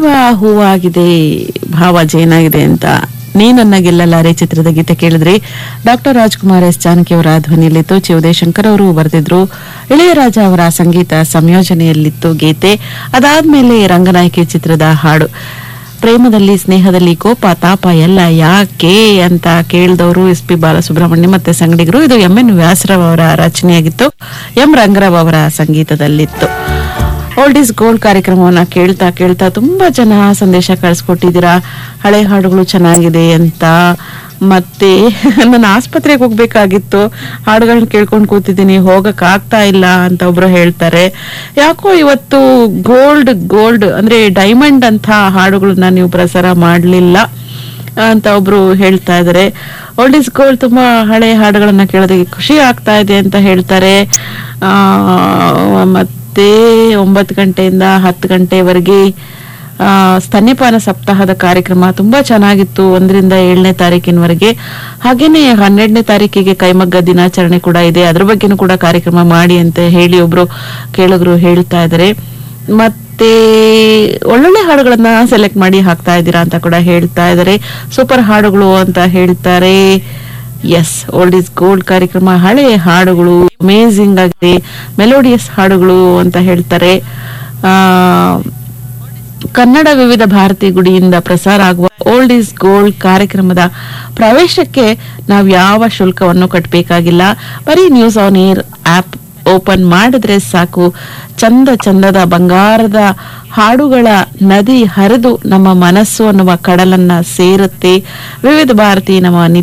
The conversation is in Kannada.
ಜೀವ ಹೂವಾಗಿದೆ ಭಾವ ಜೇನಾಗಿದೆ ಅಂತ ನೀ ನನ್ನ ಗೆಲ್ಲಲಾರೆ ಚಿತ್ರದ ಗೀತೆ ಕೇಳಿದ್ರಿ ಡಾಕ್ಟರ್ ರಾಜ್ಕುಮಾರ್ ಎಸ್ ಜಾನಕಿ ಅವರ ಧ್ವನಿಯಲ್ಲಿತ್ತು ಚಿ ಉದಯಶಂಕರ್ ಅವರು ಬರೆದಿದ್ರು ಇಳೆಯರಾಜ ಅವರ ಸಂಗೀತ ಸಂಯೋಜನೆಯಲ್ಲಿತ್ತು ಗೀತೆ ಅದಾದ್ಮೇಲೆ ರಂಗನಾಯಕಿ ಚಿತ್ರದ ಹಾಡು ಪ್ರೇಮದಲ್ಲಿ ಸ್ನೇಹದಲ್ಲಿ ಕೋಪ ತಾಪ ಎಲ್ಲ ಯಾಕೆ ಅಂತ ಕೇಳಿದವರು ಎಸ್ ಪಿ ಬಾಲಸುಬ್ರಹ್ಮಣ್ಯ ಮತ್ತೆ ಸಂಗಡಿಗರು ಇದು ಎಂ ಎನ್ ವ್ಯಾಸರಾವ್ ಅವರ ರಚನೆಯಾಗಿತ್ತು ಎಂ ರಂಗರಾವ್ ಅವರ ಸಂಗೀತದಲ್ಲಿತ್ತು ಓಲ್ಡ್ ಇಸ್ ಗೋಲ್ಡ್ ಕಾರ್ಯಕ್ರಮವನ್ನ ಕೇಳ್ತಾ ಕೇಳ್ತಾ ತುಂಬಾ ಜನ ಸಂದೇಶ ಕಳಿಸ್ಕೊಟ್ಟಿದ್ದೀರಾ ಹಳೆ ಹಾಡುಗಳು ಚೆನ್ನಾಗಿದೆ ಅಂತ ಮತ್ತೆ ನಾನು ಆಸ್ಪತ್ರೆಗೆ ಹೋಗ್ಬೇಕಾಗಿತ್ತು ಹಾಡುಗಳನ್ನ ಕೇಳ್ಕೊಂಡು ಕೂತಿದ್ದೀನಿ ಹೋಗಕ್ ಆಗ್ತಾ ಇಲ್ಲ ಅಂತ ಒಬ್ರು ಹೇಳ್ತಾರೆ ಯಾಕೋ ಇವತ್ತು ಗೋಲ್ಡ್ ಗೋಲ್ಡ್ ಅಂದ್ರೆ ಡೈಮಂಡ್ ಅಂತ ಹಾಡುಗಳನ್ನ ನೀವು ಪ್ರಸಾರ ಮಾಡ್ಲಿಲ್ಲ ಅಂತ ಒಬ್ರು ಹೇಳ್ತಾ ಇದಾರೆ ಓಲ್ಡ್ ಇಸ್ ಗೋಲ್ಡ್ ತುಂಬಾ ಹಳೆ ಹಾಡುಗಳನ್ನ ಕೇಳೋದಕ್ಕೆ ಖುಷಿ ಆಗ್ತಾ ಇದೆ ಅಂತ ಹೇಳ್ತಾರೆ ಆ ಮತ್ತೆ ಒಂಬತ್ತು ಗಂಟೆಯಿಂದ ಹತ್ತು ಗಂಟೆವರೆಗೆ ಆ, ಸ್ತನ್ಯಪಾನ ಸಪ್ತಾಹದ ಕಾರ್ಯಕ್ರಮ ತುಂಬಾ ಚೆನ್ನಾಗಿತ್ತು ಒಂದರಿಂದ ಏಳನೇ ತಾರೀಕಿನವರೆಗೆ ಹಾಗೇನೆ ಹನ್ನೆರಡನೇ ತಾರೀಕಿಗೆ ಕೈಮಗ್ಗ ದಿನಾಚರಣೆ ಕೂಡ ಇದೆ ಅದ್ರ ಬಗ್ಗೆನೂ ಕೂಡ ಕಾರ್ಯಕ್ರಮ ಮಾಡಿ ಅಂತ ಹೇಳಿ ಒಬ್ರು ಕೇಳಿದ್ರು ಹೇಳ್ತಾ ಇದಾರೆ ಮತ್ತೆ ಒಳ್ಳೊಳ್ಳೆ ಹಾಡುಗಳನ್ನ ಸೆಲೆಕ್ಟ್ ಮಾಡಿ ಹಾಕ್ತಾ ಇದ್ದೀರಾ ಅಂತ ಕೂಡ ಹೇಳ್ತಾ ಇದಾರೆ ಸೂಪರ್ ಹಾಡುಗಳು ಅಂತ ಹೇಳ್ತಾರೆ ಎಸ್ ಓಲ್ಡ್ ಇಸ್ ಗೋಲ್ಡ್ ಕಾರ್ಯಕ್ರಮ ಹಳೆ ಹಾಡುಗಳು ಅಮೇಸಿಂಗ್ ಆಗಿದೆ ಮೆಲೋಡಿಯಸ್ ಹಾಡುಗಳು ಅಂತ ಹೇಳ್ತಾರೆ ಆ ಕನ್ನಡ ವಿವಿಧ ಭಾರತಿ ಗುಡಿಯಿಂದ ಪ್ರಸಾರ ಆಗುವ ಓಲ್ಡ್ ಇಸ್ ಗೋಲ್ಡ್ ಕಾರ್ಯಕ್ರಮದ ಪ್ರವೇಶಕ್ಕೆ ನಾವು ಯಾವ ಶುಲ್ಕವನ್ನು ಕಟ್ಟಬೇಕಾಗಿಲ್ಲ ಬರೀ news on air app open ಮಾಡಿದ್ರೆ ಸಾಕು ಚಂದ ಚಂದದ ಬಂಗಾರದ ಹಾಡುಗಳ ನದಿ ಹರಿದು ನಮ್ಮ ಮನಸ್ಸು ಅನ್ನುವ ಕಡಲನ್ನ ಸೇರುತ್ತೆ ವಿವಿಧ ಭಾರತಿ ನಮ್ಮ